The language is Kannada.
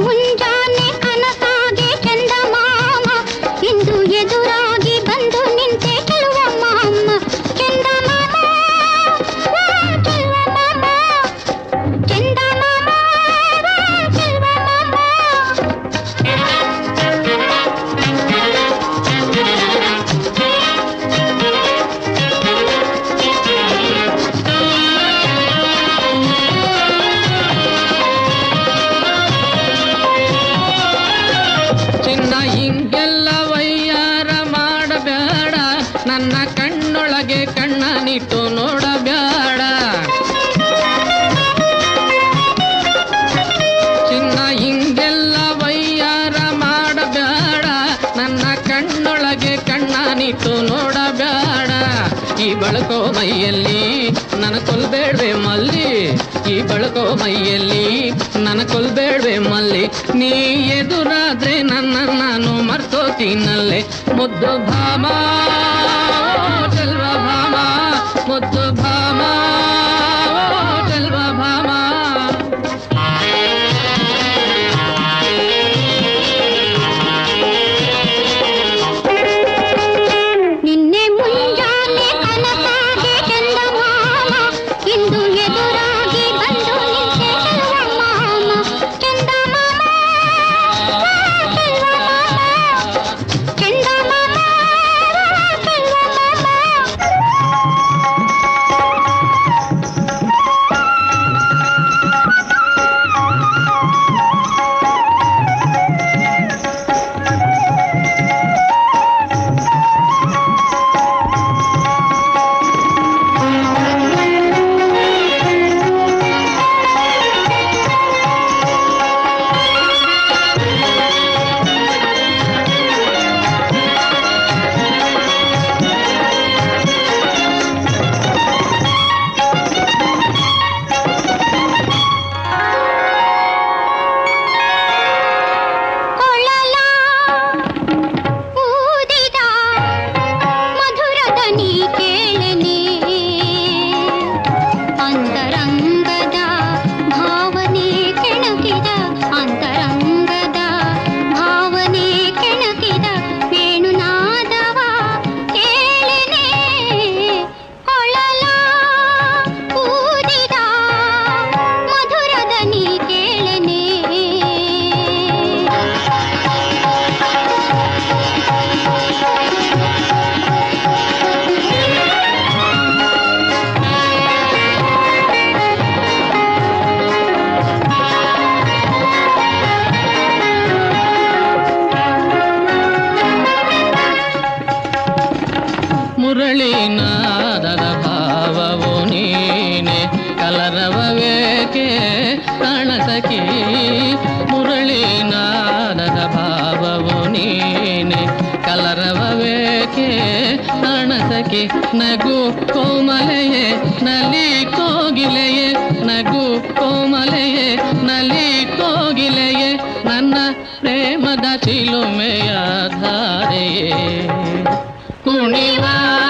ಮುಂಜಾನೆ ಕನಸಾಗೆ ಚಂದಮಾಮ ಇಂದು ಎದುರಾಗಿ ಬಂದು ನಿಂತೆ ಚೆಲುವ ಮಾಮ ಚಂದಮಾಮ ಓ ಚೆಲುವ ಮಾಮ ಚಂದಮಾಮ ಓ ಚೆಲುವ ಮಾಮ ಚಿನ್ನ ಹಿಂಗೆಲ್ಲ ವಯ್ಯಾರ ಮಾಡಬೇಡ ನನ್ನ ಕಣ್ಣೊಳಗೆ ಕಣ್ಣನಿಟ್ಟು ನೋಡಬೇಡ ಚಿನ್ನ ಹಿಂಗೆಲ್ಲ ವಯ್ಯಾರ ಮಾಡಬೇಡ ನನ್ನ ಕಣ್ಣೊಳಗೆ ಕಣ್ಣನಿಟ್ಟು ನೋಡಬೇಡ ಈ ಬಳಕೋ ಮೈಯಲ್ಲಿ ನನ್ನ ಕೊಲ್ಬೇಡ್ವೆ ಮಲ್ಲಿ ಈ ಬಳಕೋ ಮೈಯಲ್ಲಿ ನನ್ನ ಕೊಲ್ಬೇಡ್ವೆ ಮಲ್ಲಿ ನೀ ಎದುರಾದ್ರೆ ನನ್ನ ನಾನು ಮರ್ತೋತೀನಲ್ಲೇ ಮುದ್ದು ಭಾಮ ಚೆಲ್ವ ಭಾಮ ಮುದ್ದು ಭಾಮ ಚೆಲ್ವ ಭಾಮ ನಿನ್ನೆ ಮುಂಜಾನೆ ಕನಸಾಗೆ ಚಂದಮಾಮ ಇಂದು ಎದುರಾಗಿ ಬಂದು ನಿಂತೆ ಚೆಲುವ ಮಾಮ ಚಂದಮಾಮ ಓ ಚೆಲುವ ಮಾಮ ಚಂದಮಾಮ ಓ ಚೆಲುವ ಮಾಮ ಕೊಳಲ ಊದಿದ ಮಧುರದನಿ ಕೇಳನೆ ಅಂತರಂಗದ ಭಾವನೆ ಕೆಣಕಿದ ಅಂತರಂಗದ ಭಾವನೆ ಕೆಣಕಿದ ವೇಣುನಾದವ ಕೇಳನೆ ಕೊಳಲ ಊದಿದ ಮಧುರದನಿ ಕೇಳನೆ ಮುರಳೀನಾದದ ಭಾವವು ನೀನೆ ಕಲರವವೇಕೆ ಕಾಣಸಖಿ ಮುರಳೀನಾದದ ಭಾವವು ನೀನೆ ಕಲರವವೇಕೆ ಕಾಣಸಖಿ ನಗು ಕೋಮಲೆಯೇ ನಲಿ ಕೋಗಿಲೆಯೇ ನಗು ಕೋಮಲೆಯೇ ನಲಿ ಕೋಗಿಲೆಯೇ ನನ್ನ ಪ್ರೇಮದ ಚಿಲುಮೆಯ ಧಾರೆಯೇ ಕುಣಿವಾ